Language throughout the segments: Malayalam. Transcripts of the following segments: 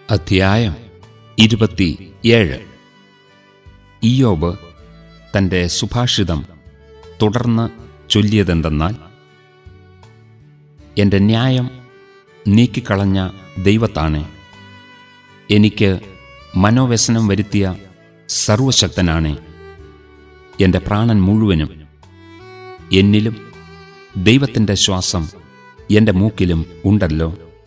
അധ്യായം ഇരുപത്തി ഏഴ് ഇയോബ് തന്റെ സുഭാഷിതം തുടർന്ന് ചൊല്ലിയതെന്തെന്നാൽ എൻ്റെ ന്യായം നീക്കിക്കളഞ്ഞ ദൈവത്താണ് എനിക്ക് മനോവ്യസനം വരുത്തിയ സർവശക്തനാണ് എൻ്റെ പ്രാണൻ മുഴുവനും എന്നിലും ദൈവത്തിൻ്റെ ശ്വാസം എൻ്റെ മൂക്കിലും ഉണ്ടല്ലോ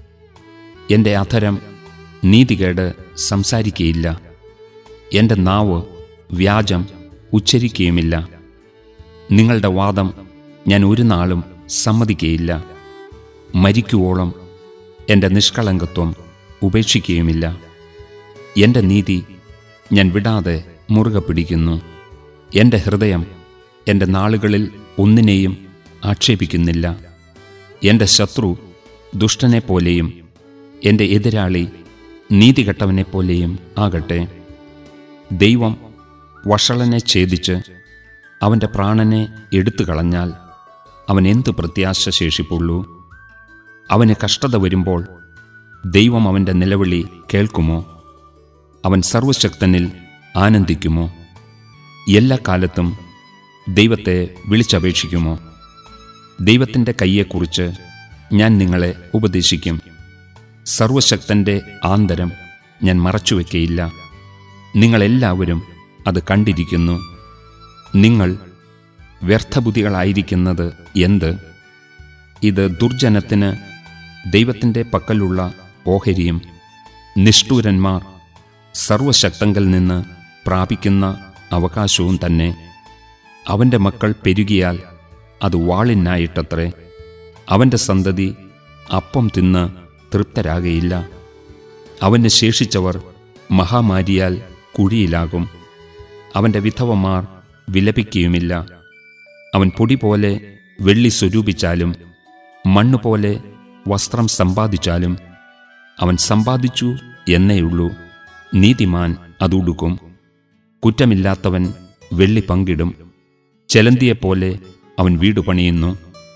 എൻ്റെ അധരം നീതികേട് സംസാരിക്കുകയില്ല എൻ്റെ നാവ് വ്യാജം ഉച്ചരിക്കുകയുമില്ല നിങ്ങളുടെ വാദം ഞാൻ ഒരു നാളും സമ്മതിക്കുകയില്ല മരിക്കുവോളം എൻ്റെ നിഷ്കളങ്കത്വം ഉപേക്ഷിക്കുകയുമില്ല എൻ്റെ നീതി ഞാൻ വിടാതെ മുറുകെ പിടിക്കുന്നു എൻ്റെ ഹൃദയം എൻ്റെ നാളുകളിൽ ഒന്നിനെയും ആക്ഷേപിക്കുന്നില്ല എൻ്റെ ശത്രു ദുഷ്ടനെപ്പോലെയും എൻ്റെ എതിരാളി നീതികെട്ടവനെപ്പോലെയും ആകട്ടെ ദൈവം വഷളനെ ഛേദിച്ച് അവൻ്റെ പ്രാണനെ എടുത്തു കളഞ്ഞാൽ അവൻ എന്ത് പ്രത്യാശ ശേഷിപ്പുള്ളൂ അവന് കഷ്ടത വരുമ്പോൾ ദൈവം അവൻ്റെ നിലവിളി കേൾക്കുമോ അവൻ സർവശക്തനിൽ ആനന്ദിക്കുമോ എല്ലാ കാലത്തും ദൈവത്തെ വിളിച്ചപേക്ഷിക്കുമോ ദൈവത്തിൻ്റെ കയ്യെക്കുറിച്ച് ഞാൻ നിങ്ങളെ ഉപദേശിക്കും സർവശക്തൻ്റെ ആന്തരം ഞാൻ മറച്ചുവെക്കയില്ല നിങ്ങളെല്ലാവരും അത് കണ്ടിരിക്കുന്നു നിങ്ങൾ വ്യർത്ഥബുദ്ധികളായിരിക്കുന്നത് എന്ത് ഇത് ദുർജനത്തിന് ദൈവത്തിൻ്റെ പക്കലുള്ള ഓഹരിയും നിഷ്ഠൂരന്മാർ സർവശക്തങ്കൽ നിന്ന് പ്രാപിക്കുന്ന അവകാശവും തന്നെ അവൻ്റെ മക്കൾ പെരുകിയാൽ അത് വാളിനായിട്ടത്രേ അവൻ്റെ സന്തതി അപ്പം തിന്ന് തൃപ്തരാകയില്ല അവന് ശേഷിച്ചവർ മഹാമാരിയാൽ കുഴിയിലാകും അവൻ്റെ വിധവമാർ വിലപിക്കുകയുമില്ല അവൻ പൊടി പോലെ വെള്ളി സ്വരൂപിച്ചാലും മണ്ണുപോലെ വസ്ത്രം സമ്പാദിച്ചാലും അവൻ സമ്പാദിച്ചു എന്നേയുള്ളൂ നീതിമാൻ അതുടുക്കും കുറ്റമില്ലാത്തവൻ വെള്ളി പങ്കിടും ചെലന്തിയെപ്പോലെ അവൻ വീട് പണിയുന്നു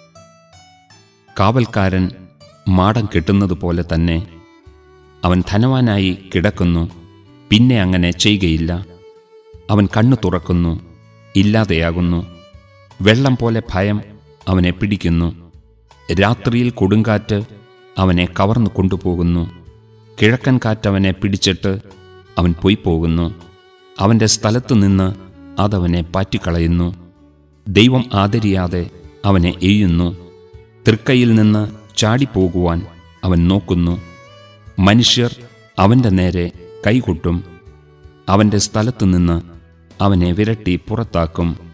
കാവൽക്കാരൻ മാടം കെട്ടുന്നത് പോലെ തന്നെ അവൻ ധനവാനായി കിടക്കുന്നു പിന്നെ അങ്ങനെ ചെയ്യുകയില്ല അവൻ കണ്ണു തുറക്കുന്നു ഇല്ലാതെയാകുന്നു വെള്ളം പോലെ ഭയം അവനെ പിടിക്കുന്നു രാത്രിയിൽ കൊടുങ്കാറ്റ് അവനെ കവർന്നു കൊണ്ടുപോകുന്നു കിഴക്കൻ കാറ്റവനെ പിടിച്ചിട്ട് അവൻ പോയിപ്പോകുന്നു അവൻ്റെ സ്ഥലത്തു നിന്ന് അതവനെ പാറ്റിക്കളയുന്നു ദൈവം ആദരിയാതെ അവനെ എയ്യുന്നു തൃക്കൈയിൽ നിന്ന് ചാടിപ്പോകുവാൻ അവൻ നോക്കുന്നു മനുഷ്യർ അവൻ്റെ നേരെ കൈകൊട്ടും അവൻ്റെ സ്ഥലത്തു നിന്ന് അവനെ വിരട്ടി പുറത്താക്കും